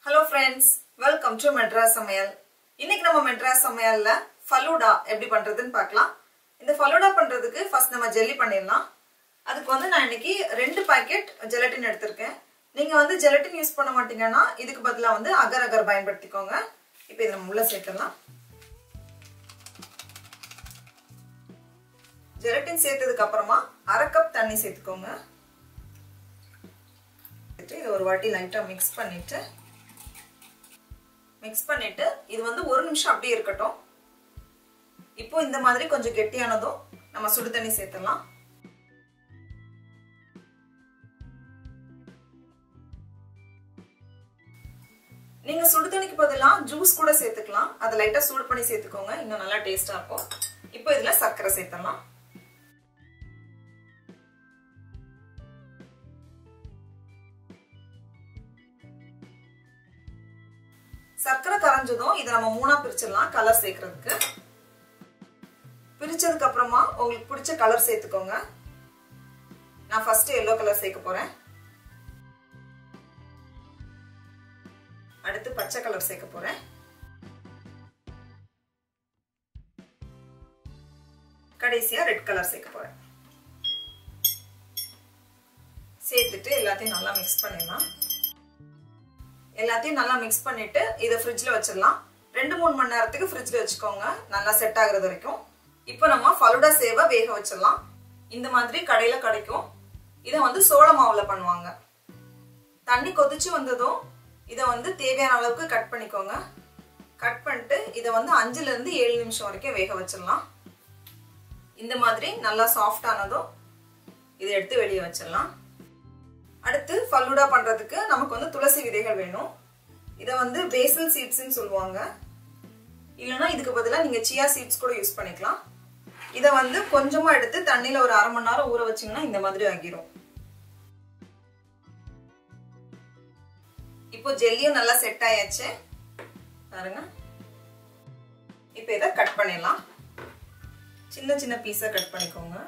hello friends welcome to Madras சமையல் இன்னைக்கு நம்ம மெட்ராஸ் சமையல்ல ஃபலூடா எப்படி பண்றதுன்னு பார்க்கலாம் இந்த ஃபலூடா பண்றதுக்கு ஃபர்ஸ்ட் நம்ம ஜெல்லி பண்ணிடலாம் அதுக்கு வந்து நான் இன்னைக்கு ரெண்டு பாக்கெட் ஜெலட்டின் எடுத்திருக்கேன் நீங்க வந்து ஜெலட்டின் யூஸ் பண்ண மாட்டீங்கன்னா இதுக்கு பதிலா வந்து அகர் அகர் பயன்படுத்திக்கோங்க இப்போ இதை நம்ம உள்ள சேர்த்துடலாம் ஜெலட்டின் சேர்த்ததுக்கு அப்புறமா அரை கப் தண்ணி சேர்த்துக்கோங்க இதை ஒரு வாட்டி லைட்டா மிக்ஸ் பண்ணிட்டு மிக்ஸ் பண்ணிட்டு இது வந்து ஒரு நிமிஷம் அப்படியே இருக்கட்டும் இப்போ இந்த மாதிரி கொஞ்சம் கெட்டியானதும் நம்ம சுடு தண்ணி சேர்த்துடலாம் நீங்க சுடு தண்ணிக்கு பதிலாக ஜூஸ் கூட சேர்த்துக்கலாம் அதை லைட்டா சூடு பண்ணி சேர்த்துக்கோங்க இன்னும் நல்லா டேஸ்டா இருக்கும் இப்போ இதுல சர்க்கரை சேர்த்துடலாம் சர்க்கரை கரைஞ்சதும் இதை நம்ம மூணா பிரிச்சிடலாம் கலர் சேர்க்கறதுக்கு பிரிச்சதுக்கு அப்புறமா உங்களுக்கு பிடிச்ச கலர் சேர்த்துக்கோங்க நான் ஃபர்ஸ்ட் எல்லோ கலர் சேர்க்க போறேன் அடுத்து பச்சை கலர் சேர்க்க போறேன் கடைசியா ரெட் கலர் சேர்க்க போறேன் சேர்த்துட்டு எல்லாத்தையும் நல்லா மிக்ஸ் பண்ணிடலாம் எல்லாத்தையும் நல்லா மிக்ஸ் பண்ணிட்டு இதை ஃப்ரிட்ஜில் வச்சிடலாம் ரெண்டு மூணு மணி நேரத்துக்கு ஃப்ரிட்ஜில் வச்சுக்கோங்க நல்லா செட் ஆகுறது வரைக்கும் இப்போ நம்ம ஃபலுடா சேவை வேக வச்சிடலாம் இந்த மாதிரி கடையில் கிடைக்கும் இதை வந்து சோள மாவில் பண்ணுவாங்க தண்ணி கொதிச்சு வந்ததும் இதை வந்து தேவையான அளவுக்கு கட் பண்ணிக்கோங்க கட் பண்ணிட்டு இதை வந்து அஞ்சுலேருந்து ஏழு நிமிஷம் வரைக்கும் வேக வச்சிடலாம் இந்த மாதிரி நல்லா சாஃப்ட் ஆனதும் இதை எடுத்து வெளியே வச்சிடலாம் அடுத்து ஃபல்லூடா பண்றதுக்கு நமக்கு வந்து துளசி விதைகள் வேணும் இதை வந்து பேசல் சீட்ஸ்ன்னு சொல்லுவாங்க இல்லைன்னா இதுக்கு பதிலாக நீங்க சியா சீட்ஸ் கூட யூஸ் பண்ணிக்கலாம் இதை வந்து கொஞ்சமா எடுத்து தண்ணியில ஒரு அரை மணி நேரம் ஊற வச்சீங்கன்னா இந்த மாதிரி ஆகிரும் இப்போ ஜெல்லியும் நல்லா செட் ஆயாச்சு பாருங்க இப்போ இதை கட் பண்ணிடலாம் சின்ன சின்ன பீஸா கட் பண்ணிக்கோங்க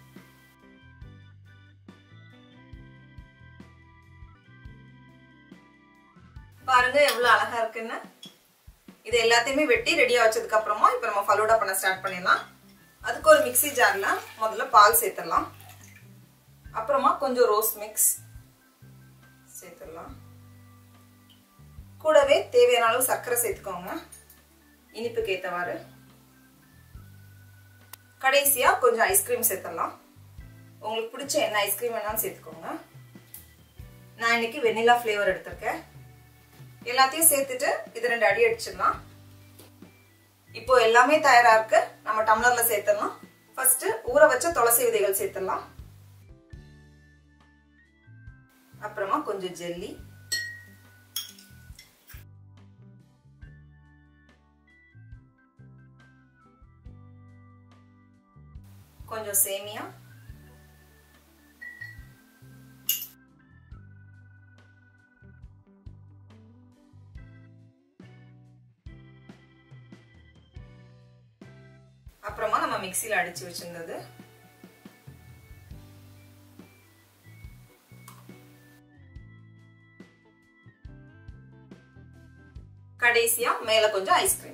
பாருங்க எவ்வளவு அழகா இருக்குன்னு இது எல்லாத்தையுமே வெட்டி ரெடியா வச்சதுக்கு அப்புறமா இப்ப நம்ம ஃபலூடா பண்ண ஸ்டார்ட் பண்ணிடலாம் அதுக்கு ஒரு மிக்சி ஜார்ல முதல்ல பால் சேர்த்துடலாம் அப்புறமா கொஞ்சம் ரோஸ் மிக்ஸ் சேர்த்துடலாம் கூடவே தேவையான அளவு சர்க்கரை சேர்த்துக்கோங்க இனிப்புக்கு ஏற்றவாறு கடைசியா கொஞ்சம் ஐஸ்கிரீம் சேர்த்துடலாம் உங்களுக்கு பிடிச்ச என்ன ஐஸ்கிரீம் வேணாலும் சேர்த்துக்கோங்க நான் இன்னைக்கு வெனிலா ஃப்ளேவர் எடுத்திருக்கேன் எல்லாத்தையும் சேர்த்துட்டு இது ரெண்டு அடி அடிச்சிடலாம் இப்போ எல்லாமே தயாரா இருக்கு நம்ம டம்ளர்ல சேர்த்துடலாம் ஃபர்ஸ்ட் ஊற வச்ச துளசி விதைகள் சேர்த்துடலாம் அப்புறமா கொஞ்சம் ஜெல்லி கொஞ்சம் சேமியா அப்புறமா நம்ம மிக்சியில் அடிச்சு வச்சிருந்தது கடைசியா மேல கொஞ்சம் ஐஸ்கிரீம்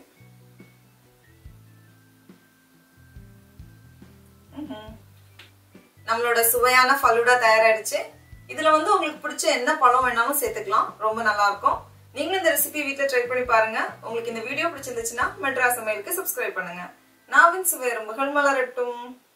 நம்மளோட சுவையான ஃபலூடா தயாராயிடுச்சு இதுல வந்து உங்களுக்கு பிடிச்ச என்ன பழம் வேணாலும் சேர்த்துக்கலாம் ரொம்ப நல்லா இருக்கும் நீங்களும் இந்த ரெசிபி வீட்டில் ட்ரை பண்ணி பாருங்க உங்களுக்கு இந்த வீடியோ பிடிச்சிருந்துச்சுன்னா மெட்ராஸ் சமையலுக்கு சப்ஸ்கிரைப் பண்ணுங்க நாவின் சுவை எறும்புகள் மலரட்டும்